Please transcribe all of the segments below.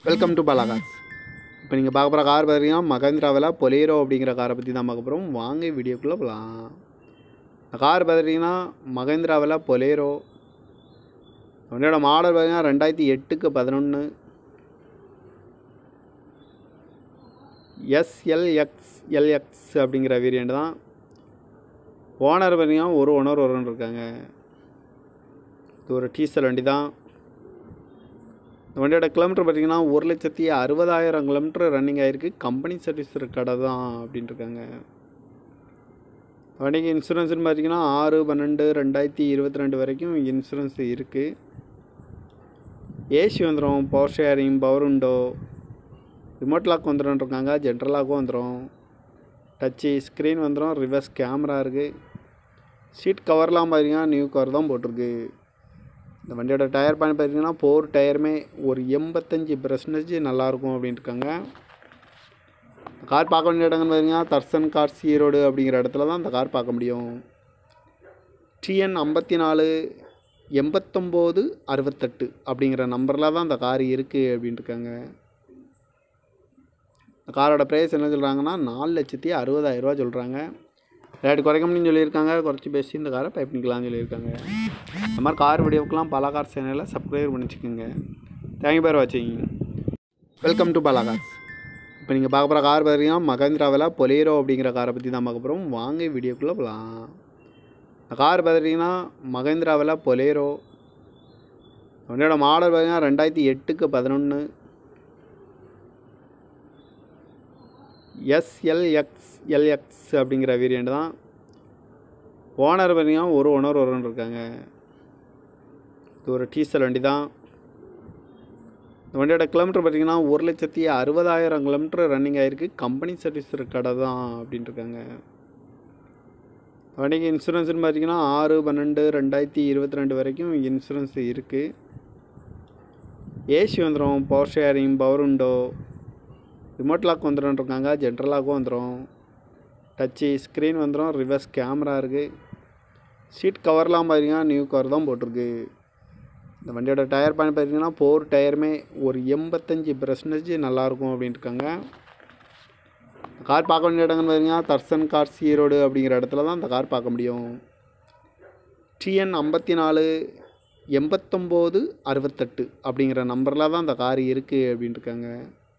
welcome to பாலாகாஸ் இப்போ நீங்கள் பார்க்க போகிற கார் பார்த்தீங்கன்னா மகேந்திராவில் பொலேரோ அப்படிங்கிற காரை பற்றி தான் பார்க்க போகிறோம் வாங்க வீடியோக்குள்ளே போகலாம் இந்த கார் பார்த்துட்டிங்கன்னா மகேந்திராவில் பொலேரோ வண்டியோட மாடல் பார்த்தீங்கன்னா ரெண்டாயிரத்தி எட்டுக்கு பதினொன்று எஸ்எல்எக்ஸ் எல்எக்ஸ் அப்படிங்கிற வேரியண்ட் தான் ஓனர் பார்த்தீங்கன்னா ஒரு ஓனர் ஒருவன் இருக்காங்க இது ஒரு டீசல் வண்டி தான் இந்த வண்டியோட கிலோமீட்டர் பார்த்தீங்கன்னா ஒரு லட்சத்தி அறுபதாயிரம் கிலோமீட்டர் ரன்னிங் ஆகிருக்கு கம்பெனி சர்வீஸ் கடை தான் அப்படின்ட்டு இருக்காங்க வண்டிக்கு இன்சூரன்ஸ்னு பார்த்தீங்கன்னா ஆறு பன்னெண்டு ரெண்டாயிரத்தி இருபத்தி ரெண்டு வரைக்கும் இன்சூரன்ஸ் இருக்குது ஏசி வந்துடும் பவர் ஷேரிங் பவர் உண்டோ ரிமோட் லாக் வந்துடும் இருக்காங்க ஜென்ரல் லாக்கும் வந்துடும் டச்சு ஸ்க்ரீன் வந்துடும் ரிவர்ஸ் கேமரா இருக்குது சீட் கவர்லாம் பார்த்தீங்கன்னா நியூ கவர் தான் போட்டிருக்கு இந்த வண்டியோட டயர் பாயிண்ட் பார்த்தீங்கன்னா ஃபோர் டயருமே ஒரு எண்பத்தஞ்சு பர்சன்டேஜ் நல்லாயிருக்கும் அப்படின்ட்டு இருக்காங்க கார் பார்க்க வேண்டிய இடங்கள்னு பார்த்தீங்கன்னா தர்சன் கார்ஸ் ஈரோடு அப்படிங்கிற இடத்துல தான் இந்த கார் பார்க்க முடியும் டிஎன் ஐம்பத்தி நாலு எண்பத்தொம்போது அறுபத்தெட்டு அப்படிங்கிற நம்பரில் தான் இந்த கார் இருக்குது அப்படின்ட்டு இருக்காங்க இந்த காரோட ப்ரைஸ் என்ன சொல்கிறாங்கன்னா நாலு லட்சத்தி அறுபதாயிரரூவா சொல்கிறாங்க ரேட்டு குறைக்க முடியும்னு சொல்லியிருக்காங்க குறைச்சி பேசி இந்த காரை பை பண்ணிக்கலாம்னு சொல்லியிருக்காங்க இந்த மாதிரி கார் வீடியோக்கெலாம் பல கார் சேனலில் சப்ஸ்கிரைப் பண்ணி வச்சுக்கோங்க தேங்க்யூ பேர் வாட்சிங் வெல்கம் டு பலாகாஸ் இப்போ நீங்கள் பார்க்க போகிற கார் பார்த்தீங்கன்னா மகேந்திராவில் பொலேரோ அப்படிங்கிற காரை பற்றி தான் பார்க்க போகிறோம் வாங்க வீடியோக்குள்ளே போகலாம் இந்த கார் பார்த்துட்டிங்கன்னா மகேந்திராவில் பொலேரோ வண்டியோட மாடல் பார்த்தீங்கன்னா ரெண்டாயிரத்தி எட்டுக்கு பதினொன்று எஸ்எல்எக்ஸ் எல்எக்ஸ் அப்படிங்கிற வேரியண்ட் தான் ஓனர் பார்த்தீங்கன்னா ஒரு ஓனர் ஒருவன் இருக்காங்க இது ஒரு டீசல் வண்டி தான் இந்த வண்டியோட கிலோமீட்டர் பார்த்தீங்கன்னா ஒரு லட்சத்தி அறுபதாயிரம் கிலோமீட்டர் ரன்னிங் ஆகிருக்கு கம்பெனி சர்வீஸ் கடை தான் அப்படின்ட்டு இருக்காங்க வண்டிக்கு இன்சூரன்ஸ்னு பார்த்தீங்கன்னா ஆறு பன்னெண்டு ரெண்டாயிரத்தி இருபத்தி ரெண்டு வரைக்கும் இன்சூரன்ஸ் இருக்குது ஏசி வந்துடும் பவர் ஷேரிங் பவர் உண்டோ ரிமோட் லாக் வந்துடும் இருக்காங்க ஜென்ரல் லாக்கும் வந்துடும் டச்சு ஸ்க்ரீன் வந்துடும் ரிவர்ஸ் கேமரா இருக்குது சீட் கவர்லாம் பார்த்தீங்கன்னா நியூ கவர் தான் போட்டிருக்கு இந்த வண்டியோட டயர் பாயிண்ட் பார்த்தீங்கன்னா ஃபோர் டயருமே ஒரு எண்பத்தஞ்சு பர்சன்டேஜ் நல்லாயிருக்கும் அப்படின்ட்டு இருக்காங்க கார் பார்க்க வேண்டிய இடங்கள்னு பார்த்தீங்கன்னா தர்சன் கார்ஸ் ஈரோடு அப்படிங்கிற இடத்துல தான் இந்த கார் பார்க்க முடியும் டிஎன் ஐம்பத்தி நாலு எண்பத்தொம்போது அறுபத்தெட்டு அப்படிங்கிற நம்பரில் தான் இந்த கார் இருக்குது அப்படின்ட்டு இருக்காங்க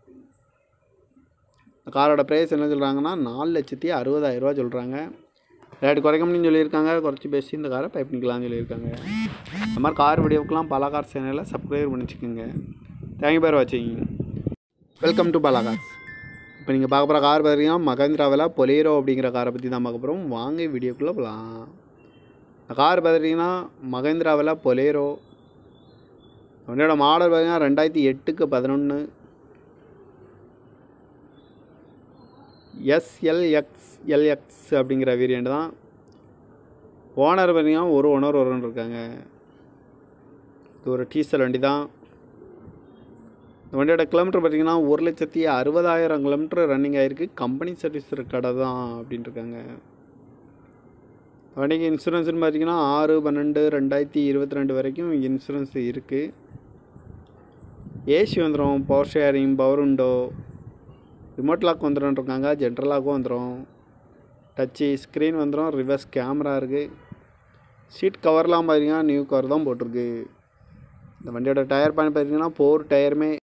இந்த காரோட ப்ரைஸ் என்ன சொல்கிறாங்கன்னா நாலு லட்சத்தி அறுபதாயிரரூவா சொல்கிறாங்க ரேட்டு குறைக்க முடியும்னு சொல்லியிருக்காங்க குறைச்சி பேசி இந்த காரை பை பண்ணிக்கலாம்னு சொல்லியிருக்காங்க இந்த மாதிரி கார் வீடியோக்கெலாம் பல கார் சேனலில் சப்ஸ்கிரைப் பண்ணி வச்சுக்கோங்க தேங்க்யூ பேர் வாட்சிங் வெல்கம் டு பலாகாஸ் இப்போ நீங்கள் பார்க்க போகிற கார் பார்த்தீங்கன்னா மகேந்திராவில் பொலேரோ அப்படிங்கிற காரை பற்றி தான் பார்க்க போகிறோம் வாங்க வீடியோக்குள்ளே போகலாம் இந்த கார் பார்த்துட்டிங்கன்னா மகேந்திராவில் பொலேரோ வண்டியோட மாடல் பார்த்தீங்கன்னா ரெண்டாயிரத்தி எட்டுக்கு பதினொன்று எஸ்எல்எக்ஸ் எல்எக்ஸ் அப்படிங்கிற வேரியண்ட் தான் ஓனர் பார்த்தீங்கன்னா ஒரு ஓனர் ஒருவன் இருக்காங்க இது ஒரு டீசல் வண்டி தான் இந்த வண்டியோட கிலோமீட்டர் பார்த்தீங்கன்னா ஒரு லட்சத்தி அறுபதாயிரம் கிலோமீட்டர் ரன்னிங் ஆகிருக்கு கம்பெனி சர்வீஸ் கடை தான் அப்படின்ட்டு இருக்காங்க வண்டிக்கு இன்சூரன்ஸ்னு பார்த்தீங்கன்னா ஆறு பன்னெண்டு ரெண்டாயிரத்தி இருபத்தி ரெண்டு வரைக்கும் இன்சூரன்ஸ் இருக்குது ஏசி வந்துடும் பவர் ஷேரிங் பவர் உண்டோ ரிமோட் லாக் வந்துடும் இருக்காங்க ஜென்ரல் லாக்கும் வந்துடும் டச்சு ஸ்க்ரீன் வந்துடும் ரிவர்ஸ் கேமரா இருக்குது சீட் கவர்லாம் பார்த்தீங்கன்னா நியூ கவர் தான் போட்டிருக்கு இந்த வண்டியோட டயர் பாயிண்ட் பார்த்தீங்கன்னா ஃபோர் டயருமே